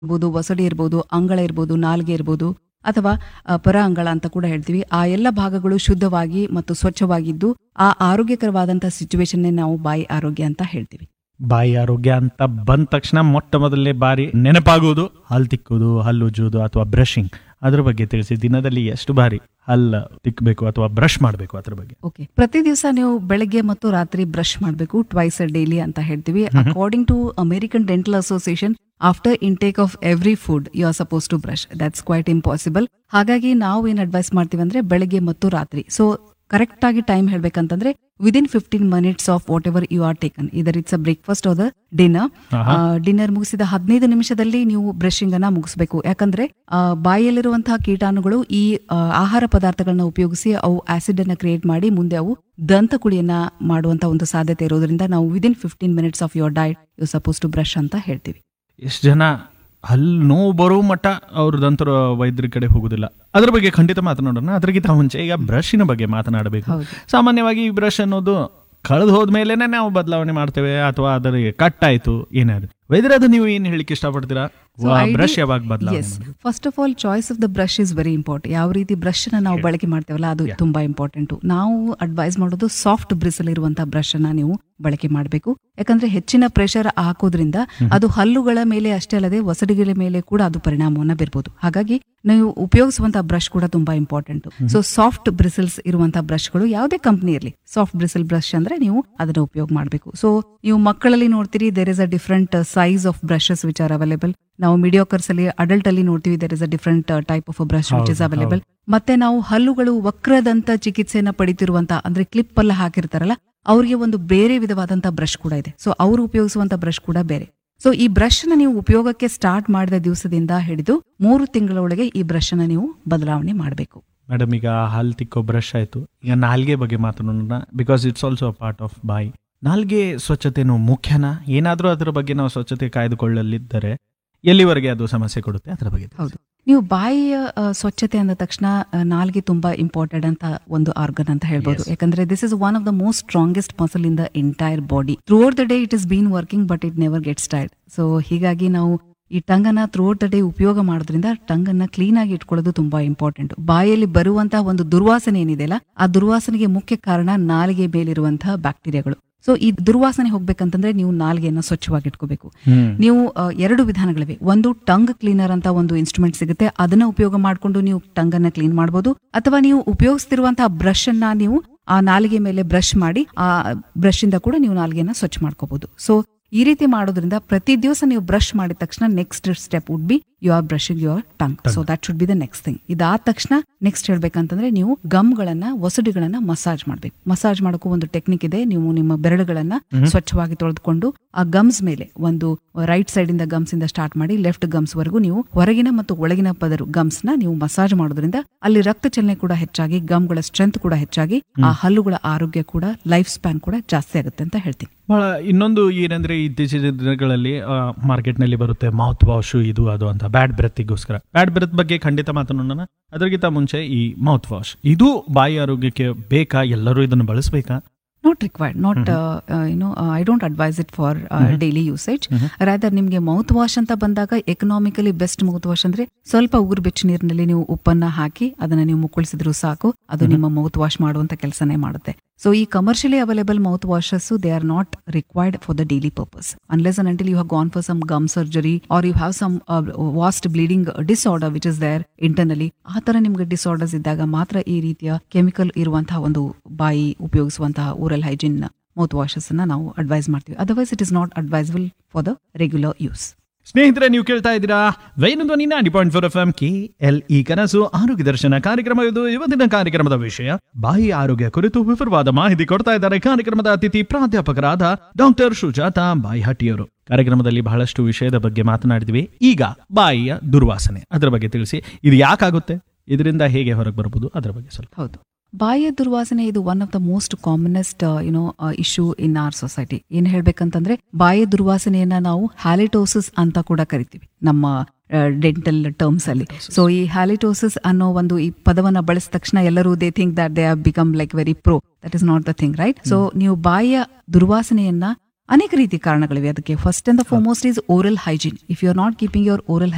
ಇರ್ಬೋದು ವಸಡಿ ಇರ್ಬೋದು ಅಂಗಳ ಇರ್ಬೋದು ನಾಲ್ಗೆ ಇರ್ಬೋದು ಅಥವಾ ಆ, ಪರ ಅಂಗಳ ಅಂತ ಕೂಡ ಹೇಳ್ತೀವಿ ಆ ಎಲ್ಲ ಭಾಗಗಳು ಶುದ್ಧವಾಗಿ ಮತ್ತು ಸ್ವಚ್ಛವಾಗಿದ್ದು ಆ ಆರೋಗ್ಯಕರವಾದಂತಹ ಸಿಚುವೇಶನ್ ನಾವು ಬಾಯಿ ಆರೋಗ್ಯ ಅಂತ ಹೇಳ್ತೀವಿ ಬಾಯಿ ಆರೋಗ್ಯ ಅಂತ ಬಂದ ತಕ್ಷಣ ಮೊಟ್ಟ ಮೊದಲನೇ ಬಾರಿ ನೆನಪಾಗುವುದು ಹಲ್ ತಿಕ್ಕುವುದು ಹಲ್ಲು ಉಜ್ಜುವುದು ಅಥವಾ ಬ್ರಷಿಂಗ್ ಅದ್ರ ಬಗ್ಗೆ ತಿಳಿಸಿ ದಿನದಲ್ಲಿ ಎಷ್ಟು ಬಾರಿ ಹಲ್ಲ ತಿಕ್ಕಬೇಕು ಅಥವಾ ಬ್ರಷ್ ಮಾಡಬೇಕು ಅದ್ರ ಬಗ್ಗೆ ಓಕೆ ಪ್ರತಿ ದಿವಸ ನೀವು ಬೆಳಗ್ಗೆ ಮತ್ತು ರಾತ್ರಿ ಬ್ರಷ್ ಮಾಡಬೇಕು ಟ್ವೈಸ್ ಅ ಡೈಲಿ ಅಂತ ಹೇಳ್ತೀವಿ according to American dental association after intake of every food you are suppose to brush that's quite impossible ಹಾಗಾಗಿ ನಾವು ಏನ್ ಅಡ್ವೈಸ್ ಮಾಡ್ತೀವಿ ಅಂದ್ರೆ ಬೆಳಗ್ಗೆ ಮತ್ತು ರಾತ್ರಿ ಸೊ ಕರೆಕ್ಟ್ ಆಗಿ ಟೈಮ್ ಹೇಳ್ಬೇಕಂತಂದ್ರೆ within fifteen minutes of whatever you are taken either it's a breakfast or the dinner ಆಹಾ. ಡಿನ್ನರ್ ಮುಗಿಸಿದ ಹದಿನೈದು ನಿಮಿಷದಲ್ಲಿ ನೀವು ಬ್ರಷಿಂಗ್ ಅನ್ನ ಮುಗಿಸ್ಬೇಕು ಯಾಕಂದ್ರೆ ಆ, ಬಾಯಿಯಲ್ಲಿರುವಂತಹ ಕೀಟಾಣುಗಳು ಈ ಆ, ಆಹಾರ ಪದಾರ್ಥಗಳನ್ನ ಉಪಯೋಗಿಸಿ ಅವು ಆಸಿಡ್ ಅನ್ನ ಕ್ರಿಯೇಟ್ ಮಾಡಿ ಮುಂದೆ ಅವು ದಂತಕುಳಿಯನ್ನ ಮಾಡುವಂತ ಒಂದು ಸಾಧ್ಯತೆ ಇರೋದ್ರಿಂದ ನಾವು within fifteen minutes of your diet you suppose to brush ಅಂತ ಹೇಳ್ತೀವಿ ಎಷ್ಟು ಜನ ಹಲ್ಲು ನೋವು ಬರೋ ಮಟ್ಟ ಅವ್ರ ದಂತರ ವೈದ್ಯರ ಕಡೆ ಹೋಗುದಿಲ್ಲ ಅದ್ರ ಬಗ್ಗೆ ಖಂಡಿತ ಮಾತನಾಡೋಣ ಅದ್ರಗಿಂತ ಮುಂಚೆ ಈಗ ಬ್ರಷಿನ ಬಗ್ಗೆ ಮಾತನಾಡಬೇಕು ಹೌದು. ಸಾಮಾನ್ಯವಾಗಿ ಈ ಬ್ರಷ್ ಅನ್ನೋದು ಕಳೆದು ಹೋದ್ಮೇಲೆನೆ ನಾವು ಬದಲಾವಣೆ ಮಾಡ್ತೇವೆ ಅಥವಾ ಅದರ ಕಟ್ ಆಯ್ತು ಏನಾದ್ರು ವೈದ್ಯರಾದ ನೀವು ಏನ್ ಹೇಳಿಕ್ಕೆ ಇಷ್ಟಪಡ್ತೀರಾ ಬ್ರಷ್ ಯಾವಾಗ ಬದಲಾವಣೆ ಎಸ್ ಮಾಡ್ಬೇಕು? First of all choice of the brush is very important ಯಾವ ರೀತಿ ಬ್ರಷ್ ನ ನಾವು ಬಳಕೆ ಮಾಡ್ತೇವಲ್ಲ ಅದು ತುಂಬಾ ಇಂಪಾರ್ಟೆಂಟ್ ನಾವು ಅಡ್ವೈಸ್ ಮಾಡೋದು ಸಾಫ್ಟ್ ಬ್ರಿಸಲ್ ಇರುವಂತಹ ಬ್ರಷ್ ಅನ್ನ ನೀವು ಬಳಕೆ ಮಾಡಬೇಕು ಯಾಕಂದ್ರೆ ಹೆಚ್ಚಿನ ಪ್ರೆಷರ್ ಹಾಕೋದ್ರಿಂದ ಅದು ಹಲ್ಲುಗಳ ಮೇಲೆ ಅಷ್ಟೇ ಅಲ್ಲದೆ ಒಸಡಿಗಳ ಮೇಲೆ ಕೂಡ ಅದು ಪರಿಣಾಮವನ್ನ ಬೀರ್ಬೋದು ಹಾಗಾಗಿ ನೀವು ಉಪಯೋಗಿಸುವಂತಹ ಬ್ರಷ್ ಕೂಡ ತುಂಬಾ ಇಂಪಾರ್ಟೆಂಟ್ ಸೊ ಸಾಫ್ಟ್ ಬ್ರಿಸಲ್ಸ್ ಇರುವಂತಹ ಬ್ರಷ್ಗಳು ಯಾವುದೇ ಕಂಪನಿ ಇರಲಿ ಸಾಫ್ಟ್ ಬ್ರಿಸಲ್ ಬ್ರಷ್ ಅಂದ್ರೆ ನೀವು ಅದನ್ನ ಉಪಯೋಗ ಮಾಡಬೇಕು ಸೊ ನೀವು ಮಕ್ಕಳಲ್ಲಿ ನೋಡ್ತೀರಿ there is a different size of brushes which are available ನಾವು ಮಿಡಿಯೋಕರ್ಸ್ ಅಲ್ಲಿ ಅಡಲ್ಟ್ ಅಲ್ಲಿ ನೋಡ್ತೀವಿ there is a different type of brush which is ಹೌದು, ಅವೈಲೇಬಲ್ ಮತ್ತೆ ನಾವು ಹಲ್ಲುಗಳು ವಕ್ರದಂತ ಚಿಕಿತ್ಸೆಯನ್ನ ಪಡಿತಿರುವಂತ ಅಂದ್ರೆ ಕ್ಲಿಪ್ ಎಲ್ಲ ಹಾಕಿರ್ತಾರಲ್ಲ ಅವರಿಗೆ ಒಂದು ಬೇರೆ ವಿಧವಾದಂತ ಬ್ರಷ್ ಕೂಡ ಇದೆ ಸೊ ಅವರು ಉಪಯೋಗಿಸುವಂತ ಬ್ರಷ್ ಕೂಡ ಬೇರೆ ಸೊ ಈ ಬ್ರಷ್ ನ ನೀವು ಉಪಯೋಗಕ್ಕೆ ಸ್ಟಾರ್ಟ್ ಮಾಡಿದ ದಿವಸದಿಂದ ಹಿಡಿದು ಮೂರು ತಿಂಗಳ ಒಳಗೆ ಈ ಬ್ರಷ್ ನ ನೀವು ಬದಲಾವಣೆ ಮಾಡಬೇಕು ಮೇಡಮ್ ಈಗ ಹಲ್ ತಿಕ್ಕೋ ಬ್ರಷ್ ಆಯ್ತು ಈಗ ನಾಲ್ಗೆ ಬಗ್ಗೆ ಮಾತನಾಡೋಣ because it's also a part of ಬಾಯಿ ನಾಲ್ಗೆ ಸ್ವಚ್ಛತೆನೂ ಮುಖ್ಯನಾ ಏನಾದ್ರೂ ಅದರ ಬಗ್ಗೆ ನಾವು ಸ್ವಚ್ಛತೆ ಕಾಯ್ದುಕೊಳ್ಳಲಿದ್ದರೆ ಎಲ್ಲಿವರೆಗೆ ಅದು ಸಮಸ್ಯೆ ಕೊಡುತ್ತೆ ಅದರ ಬಗ್ಗೆ ತಿಳಿಸಿ. ಹೌದು ನೀವು ಬಾಯಿಯ ಆ, ಸ್ವಚ್ಛತೆ ಅಂದ ತಕ್ಷಣ ಆ, ನಾಲ್ಗೆ ತುಂಬಾ ಇಂಪಾರ್ಟೆಂಟ್ ಅಂತ ಒಂದು ಆರ್ಗನ್ ಅಂತ ಹೇಳ್ಬೋದು Yes. ಯಾಕಂದ್ರೆ this is one of the most strongest muscle in the entire body throughout the day it is been working but it never gets tired so ಹೀಗಾಗಿ ನಾವು ಈ ಟಂಗ್ ಅನ್ನ ಥ್ರೂ ಔಟ್ ದ ಡೇ ಉಪಯೋಗ ಮಾಡೋದ್ರಿಂದ tongue ಅನ್ನ clean ಆಗಿ ಇಟ್ಕೊಳ್ಳೋದು ತುಂಬಾ ಇಂಪಾರ್ಟೆಂಟ್ ಬಾಯಲ್ಲಿ ಬರುವಂತಹ ಒಂದು ದುರ್ವಾಸನೆ ಏನಿದೆಯಲ್ಲ ಆ ದುರ್ವಾಸನೆಗೆ ಮುಖ್ಯ ಕಾರಣ ನಾಲಿಗೆ ಮೇಲಿರುವಂತಹ ಬ್ಯಾಕ್ಟೀರಿಯಾಗಳು ಸೊ ಈ ದುರ್ವಾಸನೆ ಹೋಗ್ಬೇಕಂತಂದ್ರೆ ನೀವು ನಾಲಿಗೆಯನ್ನ ಸ್ವಚ್ಛವಾಗಿ ಇಟ್ಕೋಬೇಕು ಹ್ಮ್. ನೀವು ಆ, ಎರಡು ವಿಧಾನಗಳಿವೆ ಒಂದು ಟಂಗ್ ಕ್ಲೀನರ್ ಅಂತ ಒಂದು ಇನ್ಸ್ಟ್ರೂಮೆಂಟ್ ಸಿಗುತ್ತೆ ಅದನ್ನ ಉಪಯೋಗ ಮಾಡಿಕೊಂಡು ನೀವು ಟಂಗ್ ಅನ್ನ ಕ್ಲೀನ್ ಮಾಡಬಹುದು ಅಥವಾ ನೀವು ಉಪಯೋಗಿಸ್ತಿರುವಂತಹ ಬ್ರಷ್ ಅನ್ನ ನೀವು ಆ ನಾಲಿಗೆ ಮೇಲೆ ಬ್ರಷ್ ಮಾಡಿ ಆ ಬ್ರಷ್ ಇಂದ ಕೂಡ ನೀವು ನಾಲಿಗೆನ ಸ್ವಚ್ಛ ಮಾಡ್ಕೋಬಹುದು ಸೊ ಈ ರೀತಿ ಮಾಡೋದ್ರಿಂದ ಪ್ರತಿ ದಿವಸ ನೀವು ಬ್ರಷ್ ಮಾಡಿದ ತಕ್ಷಣ next step would be you are brushing your tongue so that should be the next thing ಇದಾದ ತಕ್ಷಣ ನೆಕ್ಸ್ಟ್ ಹೇಳ್ಬೇಕಂತಂದ್ರೆ ನೀವು ಗಮ್ಗಳನ್ನ ಒಸಡಿಗಳನ್ನ ಮಸಾಜ್ ಮಾಡ್ಬೇಕು ಮಸಾಜ್ ಮಾಡೋಕ್ಕೂ ಒಂದು ಟೆಕ್ನಿಕ್ ಇದೆ ನೀವು ನಿಮ್ಮ ಬೆರಳುಗಳನ್ನ ಸ್ವಚ್ಛವಾಗಿ ತೊಳೆದುಕೊಂಡು ಆ ಗಮ್ಸ್ ಮೇಲೆ ಒಂದು ರೈಟ್ ಸೈಡ್ ಇಂದ ಗಮ್ಸ್ ಇಂದ ಸ್ಟಾರ್ಟ್ ಮಾಡಿ ಲೆಫ್ಟ್ ಗಮ್ಸ್ ವರೆಗೂ ನೀವು ಹೊರಗಿನ ಮತ್ತು ಒಳಗಿನ ಪದರು ಗಮ್ಸ್ ನ ನೀವು ಮಸಾಜ್ ಮಾಡೋದ್ರಿಂದ ಅಲ್ಲಿ ರಕ್ತ ಚಲನೆ ಕೂಡ ಹೆಚ್ಚಾಗಿ ಗಮ್ಗಳ ಸ್ಟ್ರೆಂತ್ ಕೂಡ ಹೆಚ್ಚಾಗಿ ಆ ಹಲ್ಲುಗಳ ಆರೋಗ್ಯ ಕೂಡ ಲೈಫ್ ಸ್ಪ್ಯಾನ್ ಕೂಡ ಜಾಸ್ತಿ ಆಗುತ್ತೆ ಅಂತ ಹೇಳ್ತೀನಿ ಬಹಳ ಇನ್ನೊಂದು ಏನಂದ್ರೆ ಇತ್ತೀಚಿನ ದಿನಗಳಲ್ಲಿ ಮಾರ್ಕೆಟ್ ನಲ್ಲಿ ಬರುತ್ತೆ ಮೌತ್ ವಾಶ್ ಇದು ಅದು ಅಂತ ಬ್ಯಾಡ್ ಬ್ರೆತ್ಗೋಸ್ಕರ ಬ್ಯಾಡ್ ಬ್ರೆತ್ ಬಗ್ಗೆ ಖಂಡಿತ ಮಾತನಾಡೋಣ ಅದಕ್ಕಿಂತ ಮುಂಚೆ ಈ ಮೌತ್ ವಾಶ್ ಇದು ಬಾಯಿ ಆರೋಗ್ಯಕ್ಕೆ ಬೇಕಾ ಎಲ್ಲರೂ ಇದನ್ನು ಬಳಸಬೇಕಾ not required not you know I don't advise it for daily usage rather ನಿಮಗೆ ಮೌತ್ ವಾಶ್ ಅಂತ ಬಂದಾಗ ಎಕನಾಮಿಕಲಿ ಬೆಸ್ಟ್ ಮೌತ್ ವಾಶ್ ಅಂದ್ರೆ ಸ್ವಲ್ಪ ಉಗುರು ಬೆಚ್ಚ ನೀರಿನಲ್ಲಿ ನೀವು ಉಪ್ಪನ್ನ ಹಾಕಿ ಅದನ್ನ ನೀವು ಮುಕ್ಕಳಿಸಿದ್ರು ಸಾಕು ಅದು ನಿಮ್ಮ ಮೌತ್ ವಾಶ್ ಮಾಡುವಂತ ಕೆಲಸನೇ ಮಾಡುತ್ತೆ ಸೊ ಈ commercially available mouthwashes they are not required for the daily purpose unless and until you have gone for some gum surgery or you have some vast bleeding disorder which is there internally ಆ ತರ ನಿಮ್ಗೆ disorders ಇದ್ದಾಗ ಮಾತ್ರ ಈ ರೀತಿಯ chemical ಇರುವಂತಹ ಒಂದು ಬಾಯಿ ಉಪಯೋಗಿಸುವಂತಹ ಊರಲ್ ಹೈಜಿನ್ ಮೌತ್ ವಾಶಸ್ ಅನ್ನ ನಾವು ಅಡ್ವೈಸ್ ಮಾಡ್ತೀವಿ otherwise it is not advisable for the regular use ಸ್ನೇಹಿತರೆ ನೀವು ಕೇಳ್ತಾ ಇದ್ದೀರಾ ವೈನು ಧ್ವನಿ ನಾಡಿ point four F M K L E ಕನಸು ಆರೋಗ್ಯ ದರ್ಶನ ಕಾರ್ಯಕ್ರಮ ಇದು ಇವತ್ತಿನ ಕಾರ್ಯಕ್ರಮದ ವಿಷಯ ಬಾಯಿ ಆರೋಗ್ಯ ಕುರಿತು ವಿವರವಾದ ಮಾಹಿತಿ ಕೊಡ್ತಾ ಇದ್ದಾರೆ ಕಾರ್ಯಕ್ರಮದ ಅತಿಥಿ ಪ್ರಾಧ್ಯಾಪಕರಾದ ಡಾಕ್ಟರ್ ಸುಜಾತಾ ಬಾಯಿ ಹಟ್ಟಿಯವರು ಕಾರ್ಯಕ್ರಮದಲ್ಲಿ ಬಹಳಷ್ಟು ವಿಷಯದ ಬಗ್ಗೆ ಮಾತನಾಡಿದ್ವಿ ಈಗ ಬಾಯಿಯ ದುರ್ವಾಸನೆ ಅದರ ಬಗ್ಗೆ ತಿಳಿಸಿ ಇದು ಯಾಕಾಗುತ್ತೆ ಇದರಿಂದ ಹೇಗೆ ಹೊರಗೆ ಬರಬಹುದು ಅದರ ಬಗ್ಗೆ ಸ್ವಲ್ಪ ಹೌದು ಬಾಯಿಯ ದುರ್ವಾಸನೆ ಇದು one of the most commonest you know issue in our society ಏನ್ ಹೇಳ್ಬೇಕಂತಂದ್ರೆ ಬಾಯಿಯ ದುರ್ವಾಸನೆಯನ್ನ ನಾವು ಹ್ಯಾಲಿಟೋಸಿಸ್ ಅಂತ ಕೂಡ ಕರಿತೀವಿ ನಮ್ಮ ಡೆಂಟಲ್ ಟರ್ಮ್ಸ್ ಅಲ್ಲಿ ಸೊ ಈ ಹ್ಯಾಲಿಟೋಸಿಸ್ ಅನ್ನೋ ಒಂದು ಈ ಪದವನ್ನ ಬಳಸಿದ ತಕ್ಷಣ ಎಲ್ಲರೂ they think that they have become like very pro that is not the thing right so ನೀವು ಬಾಯಿಯ ದುರ್ವಾಸನೆಯನ್ನ ಅನೇಕ ರೀತಿ ಕಾರಣಗಳಿವೆ ಅದಕ್ಕೆ first and the foremost is oral hygiene if you are not keeping your oral